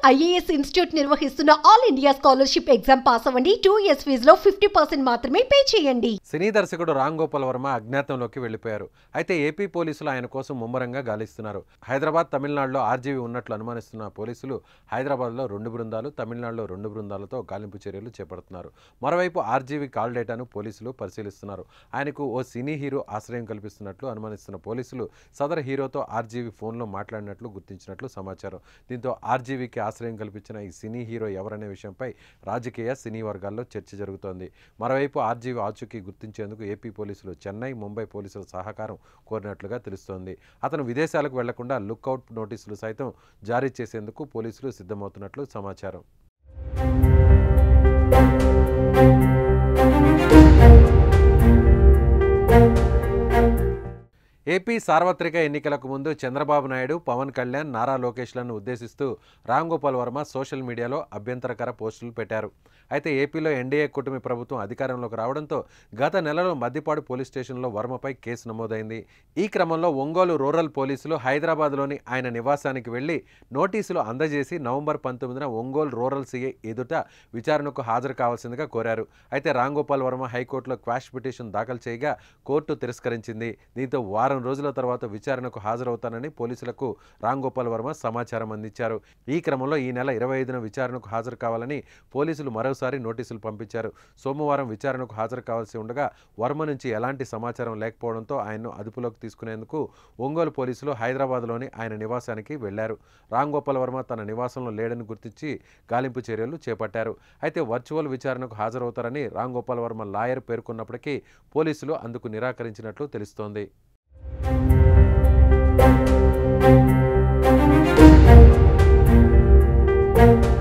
IAS institute నిర్వహిస్తున్న all India scholarship exam pass అవ్వండి two years ఫీజులో ఫిఫ్టీ పర్సెంట్ మాత్రమే పే చేయండి సినీ దర్శకుడు రామ్ గోపాల్ వర్మ అజ్ఞాతంలోకి వెళ్లిపోయారు అయితే ఏపీ పోలీసులు ఆయన కోసం ముమ్మరంగా గాలిస్తున్నారు హైదరాబాద్ తమిళనాడులో ఆర్జీవీ ఉన్నట్లు అనుమానిస్తున్న పోలీసులు హైదరాబాద్లో రెండు బృందాలు తమిళనాడులో రెండు బృందాలతో గాలింపు చర్యలు చేపడుతున్నారు మరోవైపు ఆర్జీవీ కాల్ డేటాను పోలీసులు పరిశీలిస్తున్నారు ఆయనకు ఓ సినీ హీరో ఆశ్రయం కల్పిస్తున్నట్లు అనుమానిస్తున్న పోలీసులు సదర్ హీరోతో ఆర్జీవీ ఫోన్లో మాట్లాడినట్లు గుర్తించినట్లు సమాచారం దీంతో ఆర్జీవీకి ఆశ్రయం కల్పించిన ఈ సినీ హీరో ఎవరనే విషయంపై రాజకీయ సినీ వర్గాల్లో చర్చ జరుగుతోంది మరోవైపు ఆర్జీవీ ఆచూకీ గుర్తించేందుకు ఏపీ పోలీసులు చెన్నై ముంబై పోలీసుల సహకారం కోరినట్లుగా తెలుస్తోంది అతను విదేశాలకు వెళ్లకుండా లుక్అవుట్ నోటీసులు సైతం జారీ చేసేందుకు పోలీసులు సిద్ధమవుతున్నట్లు సమాచారం ఏపీ సార్వత్రిక ఎన్నికలకు ముందు చంద్రబాబు నాయుడు పవన్ కళ్యాణ్ నారా లోకేష్లను ఉద్దేశిస్తూ రామ్ గోపాల్ వర్మ సోషల్ మీడియాలో అభ్యంతరకర పోస్టులు పెట్టారు అయితే ఏపీలో ఎన్డీఏ కూటమి ప్రభుత్వం అధికారంలోకి రావడంతో గత నెలలో మద్దిపాడు పోలీస్ స్టేషన్లో వర్మపై కేసు నమోదైంది ఈ క్రమంలో ఒంగోలు రూరల్ పోలీసులు హైదరాబాద్లోని ఆయన నివాసానికి వెళ్లి నోటీసులు అందజేసి నవంబర్ పంతొమ్మిదిన ఒంగోలు రూరల్ సీఏ ఎదుట విచారణకు హాజరు కావాల్సిందిగా కోరారు అయితే రామ్ గోపాల్ వర్మ హైకోర్టులో క్వాష్ పిటిషన్ దాఖలు చేయగా కోర్టు తిరస్కరించింది దీంతో వారం రోజుల తర్వాత విచారణకు హాజరవుతానని పోలీసులకు రామ్ గోపాల్ వర్మ సమాచారం అందించారు ఈ క్రమంలో ఈ నెల ఇరవై ఐదున విచారణకు హాజరు కావాలని పోలీసులు మరోసారి నోటీసులు పంపించారు సోమవారం విచారణకు హాజరు కావాల్సి ఉండగా వర్మ నుంచి ఎలాంటి సమాచారం లేకపోవడంతో ఆయన్ను అదుపులోకి తీసుకునేందుకు ఒంగోలు పోలీసులు హైదరాబాద్లోని ఆయన నివాసానికి వెళ్లారు రామ్ గోపాల్ వర్మ తన నివాసంలో లేడని గుర్తించి గాలింపు చర్యలు చేపట్టారు అయితే వర్చువల్ విచారణకు హాజరవుతారని రామ్ గోపాల్ వర్మ లాయర్ పేర్కొన్నప్పటికీ పోలీసులు అందుకు నిరాకరించినట్లు తెలుస్తోంది thank you